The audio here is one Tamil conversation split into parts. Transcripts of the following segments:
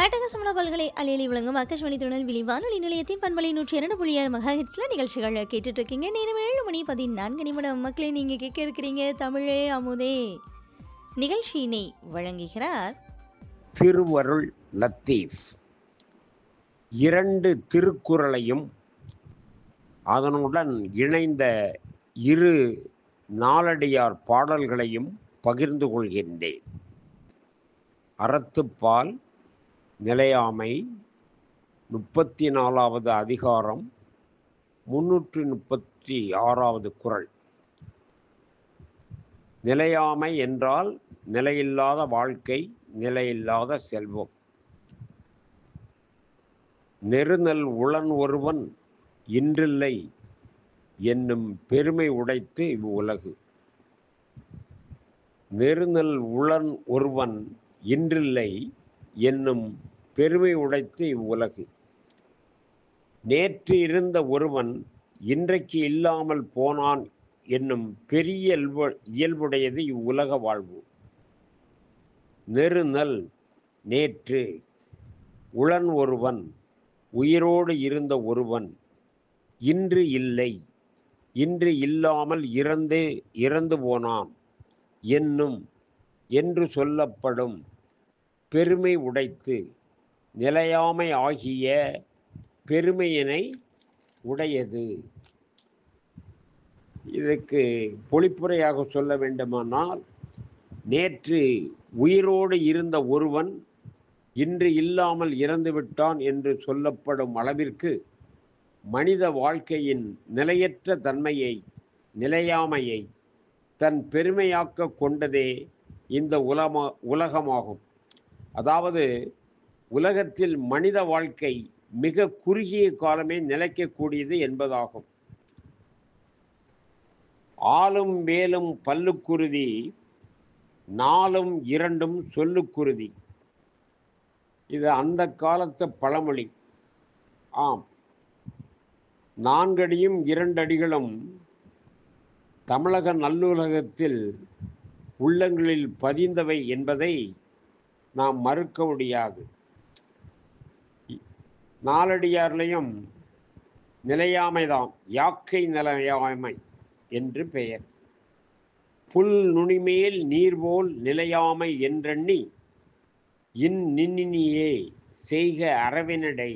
அட்டகசமன பல்கலை அலையலி வழங்கும் ஆகாஷ்வாணி திருநெல்வேலி வானொலி நிலையத்தின் பண்பலை நூற்றி இரண்டு புள்ளி ஆறு மெகா ஹிட்ஸ்ல நிகழ்ச்சிகள் கேட்டுட்டு இருக்கீங்க நேரம் ஏழு மணி பதினான்கு நிமிடம் மக்களே நீங்க கேட்க இருக்கிறீங்க தமிழே அமுதே நிகழ்ச்சியினை வழங்குகிறார் திருவருள் லத்தீஃப் இரண்டு திருக்குறளையும் அதனுடன் இணைந்த இரு நாலடியார் பாடல்களையும் பகிர்ந்து கொள்கின்றேன் அறத்துப்பால் நிலையாமை முப்பத்தி நாலாவது அதிகாரம் முன்னூற்றி முப்பத்தி ஆறாவது குறள் நிலையாமை என்றால் நிலையில்லாத வாழ்க்கை நிலையில்லாத செல்வம் நெருநல் உளன் ஒருவன் இன்றில்லை என்னும் பெருமை உடைத்து இவ்வுலகு நெருநல் உளன் ஒருவன் இன்றில்லை என்னும் பெருமை உடைத்து இவ்வுலகு நேற்று இருந்த ஒருவன் இன்றைக்கு இல்லாமல் போனான் என்னும் பெரிய இயல்பு இயல்புடையது இவ்வுலக வாழ்வு நெருநல் நேற்று உளன் ஒருவன் உயிரோடு இருந்த ஒருவன் இன்று இல்லை இன்று இல்லாமல் இறந்து இறந்து போனான் என்னும் என்று சொல்லப்படும் பெருமை உடைத்து நிலையாமை ஆகிய பெருமையினை உடையது இதுக்கு பொழிப்புரையாக சொல்ல வேண்டுமானால் நேற்று உயிரோடு இருந்த ஒருவன் இன்று இல்லாமல் இறந்துவிட்டான் என்று சொல்லப்படும் அளவிற்கு மனித வாழ்க்கையின் நிலையற்ற தன்மையை நிலையாமையை தன் பெருமையாக்க கொண்டதே இந்த உலமா உலகமாகும் அதாவது உலகத்தில் மனித வாழ்க்கை மிக குறுகிய காலமே நிலைக்கக்கூடியது என்பதாகும் ஆளும் வேலும் பல்லுக்குருதி நாளும் இரண்டும் சொல்லுக்குருதி இது அந்த காலத்து பழமொழி ஆம் நான்கடியும் இரண்டடிகளும் தமிழக நல்லுலகத்தில் உள்ளங்களில் பதிந்தவை என்பதை நாம் மறுக்க முடியாது நாலடியார்லையும் நிலையாமைதான் யாக்கை நிலையாமை என்று பெயர் புல் நுனிமேல் நீர்போல் நிலையாமை என்றெண்ணி இன் நின்னினியே செய்க அரவினடை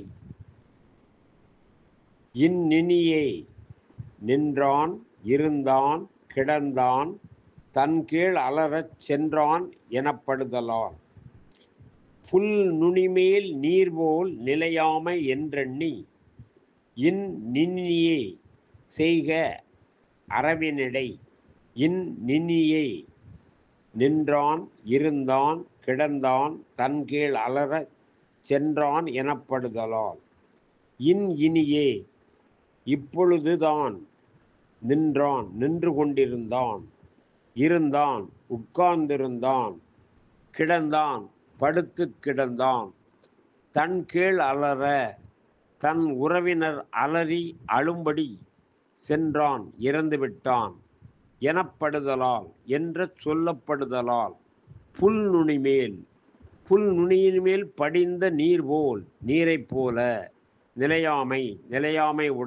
இந்நினியே நின்றான் இருந்தான் கிடந்தான் தன் கீழ் அலறச் சென்றான் எனப்படுதலால் புல் நுனிமேல் நீர்போல் நிலையாமை என்றெண்ணி இன் நின்னியே செய்க அரவினடை இன் நின்னியே நின்றான் இருந்தான் கிடந்தான் தன் கீழ் அலறச் சென்றான் எனப்படுதலால் இன் இனியே இப்பொழுதுதான் நின்றான் நின்று கொண்டிருந்தான் இருந்தான் உட்கார்ந்திருந்தான் கிடந்தான் படுத்து கிடந்தான் தன் கீழ் அலற தன் உறவினர் அலறி அழும்படி சென்றான் இறந்துவிட்டான் எனப்படுதலால் என்ற சொல்லப்படுதலால் புல் நுனிமேல் புல் நுனியின் மேல் படிந்த நீர் போல் நீரைப் போல நிலையாமை நிலையாமை